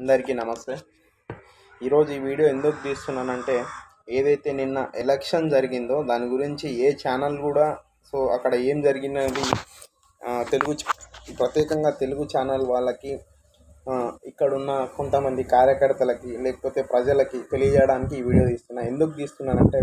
అందరికీ నమస్తే ఈరోజు ఈ వీడియో ఎందుకు తీస్తున్నానంటే ఏదైతే నిన్న ఎలక్షన్ జరిగిందో దాని గురించి ఏ ఛానల్ కూడా సో అక్కడ ఏం జరిగినది ఆ, తెలుగు ఛ- ప్రత్యేకంగా తెలుగు ఛానల్ వాళ్ళకి ఆ, ఇక్కడున్న కొంతమంది కార్యకర్తలకి లేకపోతే ప్రజలకి తెలియజేయడానికి ఈ వీడియో తీస్తున్నా ఎందుకు తీస్తున్నానంటే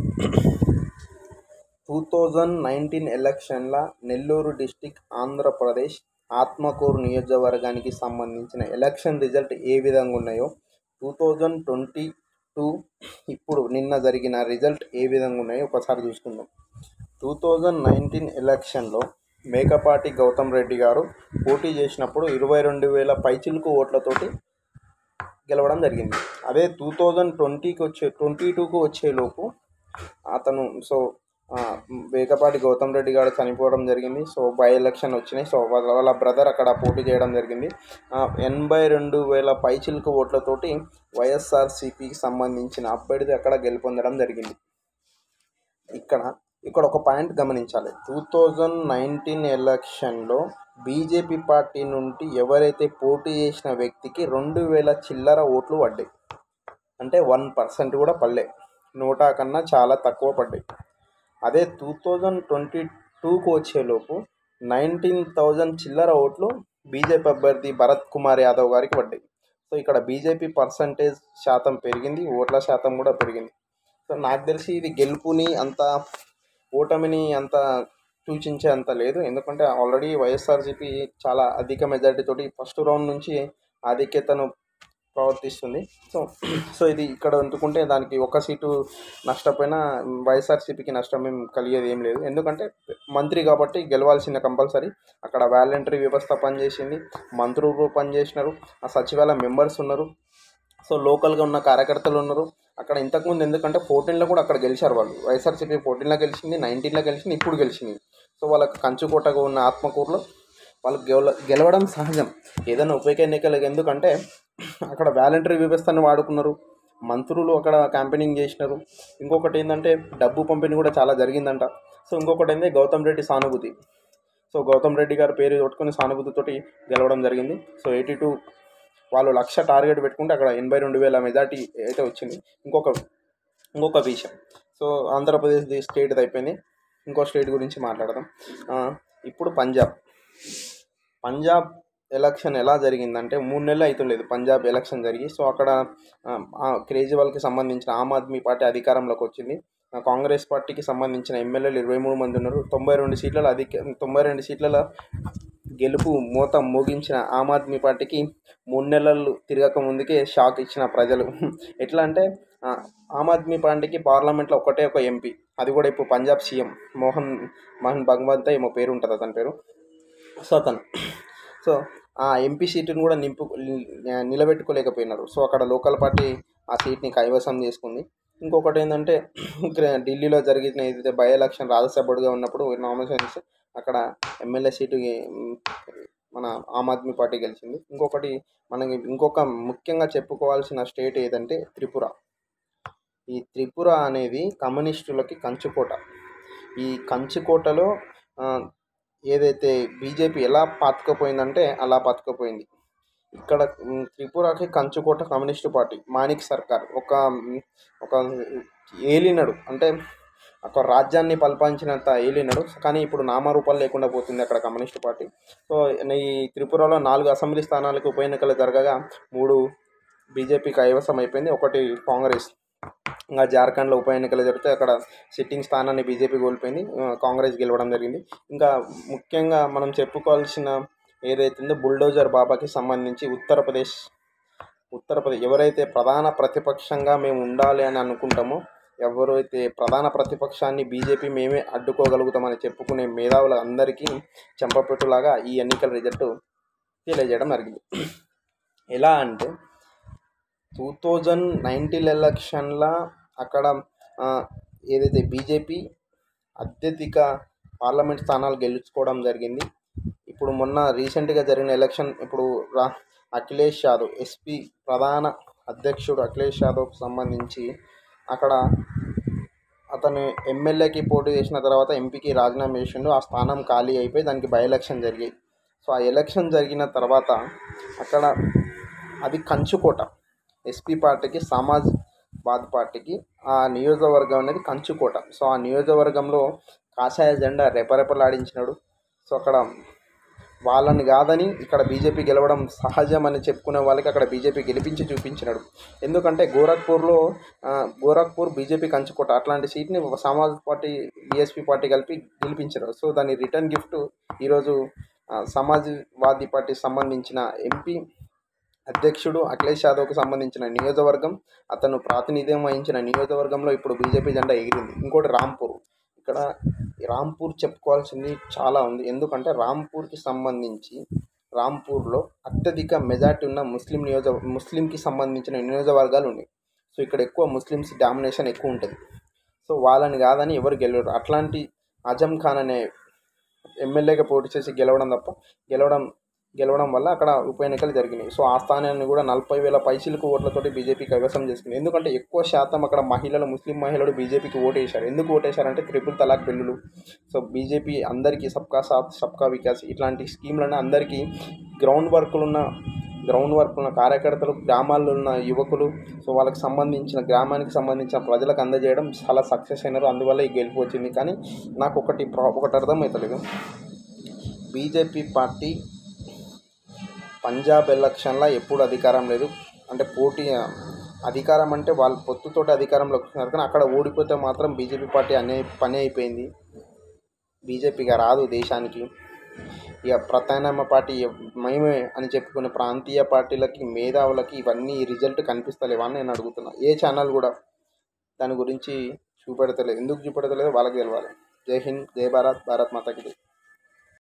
టూ థౌజండ్ నైన్టీన్ ఎలక్షన్ల నెల్లూరు డిస్టిక్ ఆంధ్రప్రదేశ్ ఆత్మకూరు నియోజకవర్గానికి సంబంధించిన ఎలక్షన్ రిజల్ట్ ఏ విధంగా ఉన్నాయో టూ థౌజండ్ ట్వంటీ టూ ఇప్పుడు నిన్న జరిగిన రిజల్ట్ ఏ విధంగా ఉన్నాయో ఒకసారి చూసుకుందాం టూ థౌజండ్ నైన్టీన్ ఎలక్షన్లో మేకపాటి గౌతమ్ రెడ్డి గారు పోటీ చేసినప్పుడు ఇరవై రెండు వేల పైచిలుకు ఓట్లతోటి గెలవడం జరిగింది అదే టూ థౌజండ్ ట్వంటీకి వచ్చే ట్వంటీ టూకు వచ్చేలోపు అతను సో ఆ, వేకపాటి గౌతమ్ రెడ్డి గారు చనిపోవడం జరిగింది సో బై ఎలక్షన్ వచ్చినాయి సో వాళ్ళ వాళ్ళ బ్రదర్ అక్కడ పోటీ చేయడం జరిగింది ఆ, ఎనభై రెండు వేల పైచిలుకు ఓట్లతోటి వైఎస్ఆర్సీపీకి సంబంధించిన అభ్యర్థి అక్కడ గెలుపొందడం జరిగింది ఇక్కడ ఇక్కడ ఒక పాయింట్ గమనించాలి టూ థౌజండ్ నైన్టీన్ ఎలక్షన్లో బీజేపీ పార్టీ నుండి ఎవరైతే పోటీ చేసిన వ్యక్తికి రెండు వేల చిల్లర ఓట్లు పడ్డాయి అంటే వన్ పర్సెంట్ కూడా పడలే నోటా కన్నా చాలా తక్కువ పడ్డాయి అదే టూ థౌజండ్ ట్వంటీ టూకు వచ్చేలోపు నైన్టీన్ థౌజండ్ చిల్లర ఓట్లు బీజేపీ అభ్యర్థి భరత్ కుమార్ యాదవ్ గారికి పడ్డాయి సో ఇక్కడ బీజేపీ పర్సంటేజ్ శాతం పెరిగింది ఓట్ల శాతం కూడా పెరిగింది సో నాకు తెలిసి ఇది గెలుపుని అంత ఓటమిని అంత సూచించే అంత లేదు ఎందుకంటే ఆల్రెడీ వైఎస్ఆర్సీపీ చాలా అధిక మెజారిటీ తోటి ఫస్ట్ రౌండ్ నుంచి ఆధిక్యతను ప్రవర్తిస్తుంది సో సో ఇది ఇక్కడ ఉంటుకుంటే దానికి ఒక సీటు నష్టపోయినా వైఎస్ఆర్సీపీకి నష్టం ఏం కలిగేది ఏం లేదు ఎందుకంటే మంత్రి కాబట్టి గెలవాల్సిన కంపల్సరీ అక్కడ వాలంటరీ వ్యవస్థ పనిచేసింది మంత్రులు పనిచేసినారు ఆ సచివాలయ మెంబర్స్ ఉన్నారు సో లోకల్గా ఉన్న కార్యకర్తలు ఉన్నారు అక్కడ ఇంతకుముందు ఎందుకంటే ఫోర్టీన్లో కూడా అక్కడ గెలిచారు వాళ్ళు వైఎస్ఆర్సీపీ ఫోర్టీన్లో గెలిచింది నైన్టీన్లో గెలిచింది ఇప్పుడు గెలిచింది సో వాళ్ళకి కంచుకోటగా ఉన్న ఆత్మకూరులో వాళ్ళు గెల గెలవడం సహజం ఏదైనా ఉప ఎన్నికలకు ఎందుకంటే అక్కడ వాలంటరీ వ్యవస్థను వాడుకున్నారు మంత్రులు అక్కడ క్యాంపెయినింగ్ చేసినారు ఇంకొకటి ఏంటంటే డబ్బు పంపిణీ కూడా చాలా జరిగిందంట సో ఇంకొకటి ఏంటంటే గౌతమ్ రెడ్డి సానుభూతి సో గౌతమ్ రెడ్డి గారి పేరు కొట్టుకొని సానుభూతితోటి గెలవడం జరిగింది సో ఎయిటీ టూ వాళ్ళు లక్ష టార్గెట్ పెట్టుకుంటే అక్కడ ఎనభై రెండు వేల మెజార్టీ అయితే వచ్చింది ఇంకొక ఇంకొక విషయం సో ఆంధ్రప్రదేశ్ ది స్టేట్ అయిపోయింది ఇంకో స్టేట్ గురించి మాట్లాడదాం ఆ, ఇప్పుడు పంజాబ్ పంజాబ్ ఎలక్షన్ ఎలా జరిగిందంటే మూడు నెలలు అవుతుండేది పంజాబ్ ఎలక్షన్ జరిగి సో అక్కడ ఆ, ఆ కేజ్రీవాల్కి సంబంధించిన ఆమ్ ఆద్మీ పార్టీ అధికారంలోకి వచ్చింది ఆ, కాంగ్రెస్ పార్టీకి సంబంధించిన ఎమ్మెల్యేలు ఇరవై మూడు మంది ఉన్నారు తొంభై రెండు సీట్లలో అధిక తొంభై రెండు సీట్లలో గెలుపు మూత మోగించిన ఆమ్ ఆద్మీ పార్టీకి మూడు నెలలు తిరగక ముందుకే షాక్ ఇచ్చిన ప్రజలు ఎట్లా అంటే ఆ, ఆమ్ ఆద్మీ పార్టీకి పార్లమెంట్లో ఒకటే ఒక ఎంపీ అది కూడా ఇప్పుడు పంజాబ్ సీఎం మోహన్ మోహన్ భగవంత్ ఏమో పేరు ఉంటుంది అతని పేరు సో అతను సో ఆ ఎంపీ సీటును కూడా నింపు నిలబెట్టుకోలేకపోయినారు సో అక్కడ లోకల్ పార్టీ ఆ సీట్ని కైవసం చేసుకుంది ఇంకొకటి ఏంటంటే ఇక్కడ ఢిల్లీలో జరిగిన ఏదైతే బై ఎలక్షన్ రాజ్యసభ్యుడిగా ఉన్నప్పుడు నామినేషన్స్ అక్కడ ఎమ్మెల్యే సీటు ఉమ్, మన ఆమ్ ఆద్మీ పార్టీ గెలిచింది ఇంకొకటి మనకి ఇంకొక ముఖ్యంగా చెప్పుకోవాల్సిన స్టేట్ ఏదంటే త్రిపుర ఈ త్రిపుర అనేది కమ్యూనిస్టులకి కంచుకోట ఈ కంచుకోటలో ఆ, ఏదైతే బీజేపీ ఎలా పాతుకుపోయిందంటే అలా పాతుకుపోయింది ఇక్కడ ఉమ్, త్రిపురకి కంచుకోట కమ్యూనిస్టు పార్టీ మాణిక్ సర్కార్ ఒక ఉమ్, ఒక ఏలినడు అంటే ఒక రాజ్యాన్ని పల్పాంచినంత ఏలినడు కానీ ఇప్పుడు నామరూపాలు లేకుండా పోతుంది అక్కడ కమ్యూనిస్ట్ పార్టీ సో ఈ త్రిపురలో నాలుగు అసెంబ్లీ స్థానాలకు ఉప ఎన్నికలు జరగగా మూడు బీజేపీ కైవసం అయిపోయింది ఒకటి కాంగ్రెస్ ఇంకా జార్ఖండ్లో ఉప ఎన్నికలు జరిగితే అక్కడ సిట్టింగ్ స్థానాన్ని బీజేపీ కోల్పోయింది ఆ, కాంగ్రెస్ గెలవడం జరిగింది ఇంకా ముఖ్యంగా మనం చెప్పుకోవాల్సిన ఏదైతుందో బుల్డోజర్ బాబాకి సంబంధించి ఉత్తరప్రదేశ్ ఉత్తరప్రదేశ్ ఎవరైతే ప్రధాన ప్రతిపక్షంగా మేము ఉండాలి అని అనుకుంటామో ఎవరైతే ప్రధాన ప్రతిపక్షాన్ని బీజేపీ మేమే అడ్డుకోగలుగుతామని చెప్పుకునే మేధావుల అందరికీ చెంపపెట్టులాగా ఈ ఎన్నికల రిజల్ట్ తెలియజేయడం జరిగింది ఎలా అంటే టూ థౌజండ్ నైన్టీన్ ఎలక్షన్ల అక్కడ ఆ, ఏదైతే బీజేపీ అత్యధిక పార్లమెంట్ స్థానాలు గెలుచుకోవడం జరిగింది ఇప్పుడు మొన్న రీసెంట్గా జరిగిన ఎలక్షన్ ఇప్పుడు రా అఖిలేష్ యాదవ్ ఎస్పీ ప్రధాన అధ్యక్షుడు అఖిలేష్ యాదవ్కి సంబంధించి అక్కడ అతను ఎమ్మెల్యేకి పోటీ చేసిన తర్వాత ఎంపీకి రాజీనామా చేసిండు ఆ స్థానం ఖాళీ అయిపోయి దానికి బై ఎలక్షన్ జరిగాయి సో ఆ ఎలక్షన్ జరిగిన తర్వాత అక్కడ అది కంచుకోట ఎస్పీ పార్టీకి సమాజ్వాద్ పార్టీకి ఆ నియోజకవర్గం అనేది కంచుకోట సో ఆ నియోజకవర్గంలో కాషాయ జెండా రెపరెపలాడించినాడు సో అక్కడ వాళ్ళని కాదని ఇక్కడ బీజేపీ గెలవడం సహజం అని చెప్పుకునే వాళ్ళకి అక్కడ బీజేపీ గెలిపించి చూపించినాడు ఎందుకంటే గోరఖ్పూర్లో ఆ, గోరఖ్పూర్ బీజేపీ కంచుకోట అట్లాంటి సీట్ని సమాజ్ పార్టీ బీఎస్పీ పార్టీ కలిపి గెలిపించారు సో దాని రిటర్న్ గిఫ్ట్ ఈరోజు ఆ, సమాజ్వాదీ పార్టీకి సంబంధించిన ఎంపీ అధ్యక్షుడు అఖిలేష్ యాదవ్కు సంబంధించిన నియోజకవర్గం అతను ప్రాతినిధ్యం వహించిన నియోజకవర్గంలో ఇప్పుడు బీజేపీ జెండా ఎగిరింది ఇంకోటి రాంపూర్ ఇక్కడ ఈ రాంపూర్ చెప్పుకోవాల్సింది చాలా ఉంది ఎందుకంటే రాంపూర్కి సంబంధించి రాంపూర్లో అత్యధిక మెజార్టీ ఉన్న ముస్లిం నియోజక ముస్లింకి సంబంధించిన నియోజకవర్గాలు ఉన్నాయి సో ఇక్కడ ఎక్కువ ముస్లిమ్స్ డామినేషన్ ఎక్కువ ఉంటుంది సో వాళ్ళని కాదని ఎవరు గెలవరు అట్లాంటి అజం ఖాన్ అనే ఎమ్మెల్యేగా పోటీ చేసి గెలవడం తప్ప గెలవడం గెలవడం వల్ల అక్కడ ఉప ఎన్నికలు జరిగినాయి సో ఆ స్థానాన్ని కూడా నలభై వేల పైసలకు ఓట్లతోటి బీజేపీ కైవసం చేసుకుంది ఎందుకంటే ఎక్కువ శాతం అక్కడ మహిళలు ముస్లిం మహిళలు బీజేపీకి ఓటేశారు ఎందుకు ఓటేశారంటే త్రిపుల్ తలాక్ బిల్లులు సో బీజేపీ అందరికీ సబ్కా సాత్ సబ్కా వికాస్ ఇట్లాంటి స్కీమ్లను అందరికీ గ్రౌండ్ వర్క్లు ఉన్న గ్రౌండ్ వర్క్ ఉన్న కార్యకర్తలు గ్రామాల్లో ఉన్న యువకులు సో వాళ్ళకి సంబంధించిన గ్రామానికి సంబంధించిన ప్రజలకు అందజేయడం చాలా సక్సెస్ అయినారు అందువల్ల ఈ గెలుపు వచ్చింది కానీ నాకు ఒకటి ప్రా ఒకటి అర్థమవుతలేదు బీజేపీ పార్టీ పంజాబ్ ఎలక్షన్లో ఎప్పుడు అధికారం లేదు అంటే పోటీ అధికారం అంటే వాళ్ళు పొత్తుతోటి అధికారంలోకి వస్తున్నారు కానీ అక్కడ ఓడిపోతే మాత్రం బీజేపీ పార్టీ అనే పని అయిపోయింది బీజేపీగా రాదు దేశానికి ఇక ప్రత్యామ్నాయ పార్టీ మేమే అని చెప్పుకునే ప్రాంతీయ పార్టీలకి మేధావులకి ఇవన్నీ రిజల్ట్ కనిపిస్తలేవా అని నేను అడుగుతున్నా ఏ ఛానల్ కూడా దాని గురించి చూపెడతలేదు ఎందుకు చూపెడతలేదు వాళ్ళకి తెలవాలి జై హింద్ జై భారత్ భారత్ మాతాకి జై